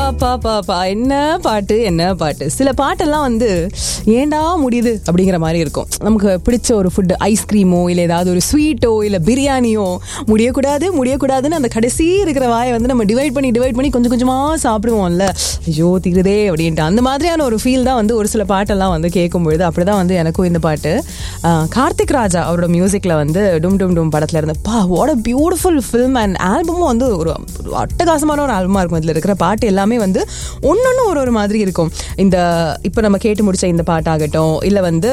பா பா பா என்ன பாட்டு என்ன பாட்டு சில பாட்டெல்லாம் வந்து ஏண்டா முடியுது அப்படிங்கிற மாதிரி இருக்கும் நமக்கு பிடிச்ச ஒரு ஃபுட்டு ஐஸ்கிரீமோ இல்லை ஏதாவது ஒரு ஸ்வீட்டோ இல்லை பிரியாணியோ முடியக்கூடாது முடியக்கூடாதுன்னு அந்த கடைசி இருக்கிற வாயை வந்து நம்ம டிவைட் பண்ணி டிவைட் பண்ணி கொஞ்சம் கொஞ்சமாக சாப்பிடுவோம்ல ஐயோ தீருதே அப்படின்ட்டு அந்த மாதிரியான ஒரு ஃபீல் தான் வந்து ஒரு சில பாட்டெல்லாம் வந்து கேட்கும்பொழுது அப்படி தான் வந்து எனக்கும் இந்த பாட்டு ஆஹ், கார்த்திக் ராஜா அவரோட மியூசிக்கில் வந்து டும் டும் டும் படத்தில் இருந்து பா what a beautiful film and ஆல்பமும் வந்து ஒரு ஒரு அட்டகாசமான ஒரு ஆல்பமாக இருக்கும் இதில் இருக்கிற பாட்டு எல்லாமே வந்து ஒன்னொன்னு ஒரு ஒரு மாதிரி இருக்கும் இந்த இப்போ நம்ம கேட்டு முடிச்ச இந்த பாட்டாகட்டும் இல்லை வந்து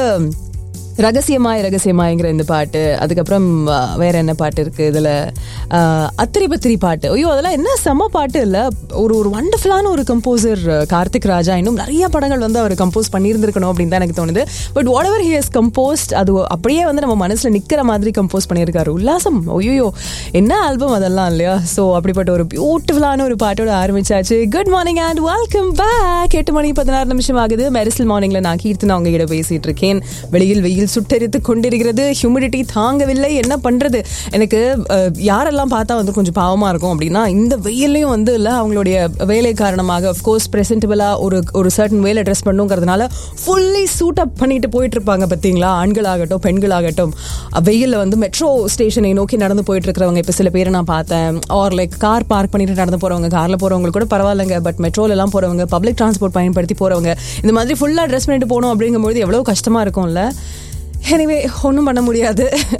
ரகசியமாய் ரகசியமாய்ங்கிற இந்த பாட்டு அதுக்கப்புறம் ஆ, வேற என்ன பாட்டு இருக்கு இதுல ஆ, அத்திரி பத்திரி பாட்டு ஐயோ அதெல்லாம் என்ன செம பாட்டு இல்ல ஒரு ஒரு வண்டர்ஃபுல்லான ஒரு கம்போசர் கார்த்திக் ராஜா இன்னும் நிறைய படங்கள் வந்து அவர் கம்போஸ் பண்ணியிருந்திருக்கணும் அப்படின்னு தான் எனக்கு தோணுது but whatever he has composed அது அப்படியே வந்து நம்ம மனசுல நிக்கிற மாதிரி கம்போஸ் பண்ணியிருக்காரு உல்லாசம் ஐயோ என்ன ஆல்பம் அதெல்லாம் இல்லையா ஸோ அப்படிப்பட்ட ஒரு பியூட்டிஃபுல்லான ஒரு பாட்டோட ஆரம்பிச்சாச்சு good morning and welcome back எட்டு மணி பதினாறு நிமிஷம் ஆகுது மெரிசல் மார்னிங்ல நான் கீர்த்தனா அவங்க கிட்ட பேசிட்டு இருக்கேன் வெளியில் வெயில் சுட்டெரித்து கொண்டிருக்கிறது ஹியூமிடிட்டி தாங்கவில்லை என்ன பண்றது எனக்கு அஹ், யாரெல்லாம் பார்த்தா வந்து கொஞ்சம் பாவமா இருக்கும் அப்படின்னா இந்த வெயிலையும் வந்து இல்ல அவங்களுடைய வேலை காரணமாக கோர்ஸ் பிரசன்டபிளா ஒரு ஒரு சர்டன் வேலை ட்ரெஸ் பண்ணுங்கிறதுனால ஃபுல்லி சூட் அப் பண்ணிட்டு போயிட்டு இருப்பாங்க பார்த்தீங்களா ஆண்களாகட்டும் பெண்களாகட்டும் அஹ், வெயில்ல வந்து மெட்ரோ ஸ்டேஷனை நோக்கி நடந்து போயிட்டு இருக்கிறவங்க இப்போ சில பேரை நான் பார்த்தேன் ஆர் லைக் கார் பார்க் பண்ணிட்டு நடந்து போறவங்க கார்ல போறவங்க கூட பரவாயில்லைங்க பட் மெட்ரோல எல்லாம் போறவங்க பப்ளிக் டிரான்ஸ்போர்ட் பயன்படுத்தி போறவங்க இந்த மாதிரி ஃபுல்லா ட்ரெஸ் பண்ணிட்டு போகணும் அப்படிங்கும்போது எவ்வளவு கஷ்டமா இருக்கும்ல எனிவே ஒன்றும் பண்ண முடியாது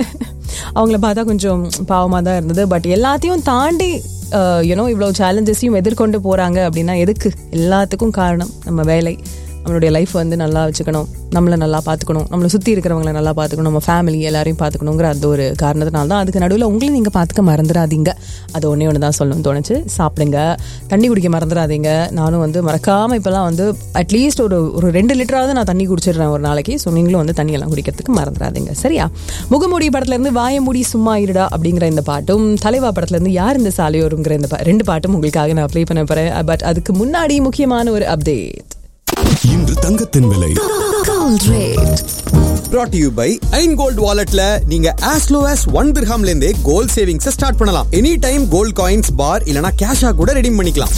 அவங்கள பார்த்தா கொஞ்சம் பாவமாக தான் இருந்தது பட் எல்லாத்தையும் தாண்டி யூனோ இவ்வளோ சேலஞ்சஸையும் எதிர்கொண்டு போகிறாங்க அப்படின்னா எதுக்கு எல்லாத்துக்கும் காரணம் நம்ம வேலை நம்மளுடைய லைஃப் வந்து நல்லா வச்சுக்கணும் நம்மளை நல்லா பார்த்துக்கணும் நம்மளை சுற்றி இருக்கிறவங்கள நல்லா பார்த்துக்கணும் நம்ம ஃபேமிலி எல்லாரையும் பார்த்துக்கணுங்கிற அந்த ஒரு காரணத்தினால தான் அதுக்கு நடுவில் உங்களை நீங்கள் பார்த்துக்க மறந்துடாதீங்க அது ஒன்றே ஒன்று தான் சொல்லணும்னு தோணுச்சு சாப்பிடுங்க தண்ணி குடிக்க மறந்துடாதீங்க நானும் வந்து மறக்காமல் இப்போலாம் வந்து அட்லீஸ்ட் ஒரு ஒரு ரெண்டு லிட்டராவது நான் தண்ணி குடிச்சிடுறேன் ஒரு நாளைக்கு ஸோ நீங்களும் வந்து தண்ணியெல்லாம் குடிக்கிறதுக்கு மறந்துடாதீங்க சரியா முகமூடி படத்துலேருந்து வாயமுடி சும்மா இருடா அப்படிங்கிற இந்த பாட்டும் தலைவா படத்துலேருந்து யார் இந்த சாலையோருங்கிற இந்த பா- ரெண்டு பாட்டும் உங்களுக்காக நான் ப்ளே பண்ண போகிறேன் பட் அதுக்கு முன்னாடி முக்கியமான ஒரு அப்டேட் இன்று தங்கத்தின் விலை Gold rate. brought to you by Ain gold வாலெட்ல நீங்க as low as ஒன் திர்ஹாம்ல இருந்தே கோல்ட் சேவிங்ஸ் ஸ்டார்ட் பண்ணலாம் any time gold coins bar இல்லனா கேஷா கூட ரெடீம் பண்ணிக்கலாம்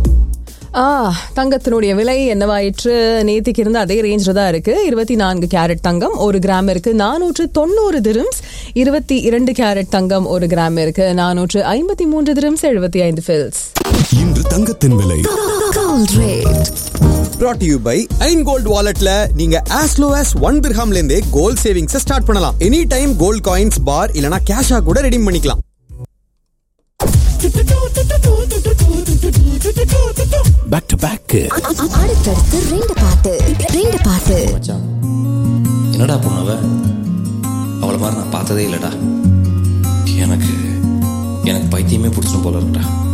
ஆ தங்கத்தினுடைய விலை என்னவாயிற்று நேத்திக்கு இருந்த அதே ரேஞ்சில் தான் இருக்கு இருபத்தி நான்கு கேரட் தங்கம் ஒரு கிராம் இருக்கு நானூற்று தொண்ணூறு திரம்ஸ் இருபத்தி இரண்டு கேரட் தங்கம் ஒரு கிராம் இருக்கு நானூற்று ஐம்பத்தி மூன்று திரம்ஸ் எழுபத்தி ஐந்து ஃபில்ஸ் இன்று தங்கத்தின் விலை Gold rate. brought to you by Ain gold வாலெட்ல நீங்க as low as ஒன் திர்ஹாம்ல இருந்தே கோல்ட் சேவிங்ஸ் ஸ்டார்ட் பண்ணலாம் any time gold coins bar இல்லனா கேஷா கூட ரெடீம் பண்ணிக்கலாம் பேக் டு பேக் அடுத்தடுத்து ரெண்டு பாட்டு ரெண்டு பாட்டு மச்சான் என்னடா பொண்ணவ அவளை மாதிரி நான் பார்த்ததே இல்லைடா எனக்கு எனக்கு பைத்தியமே பிடிச்சிடும் போல இருக்குடா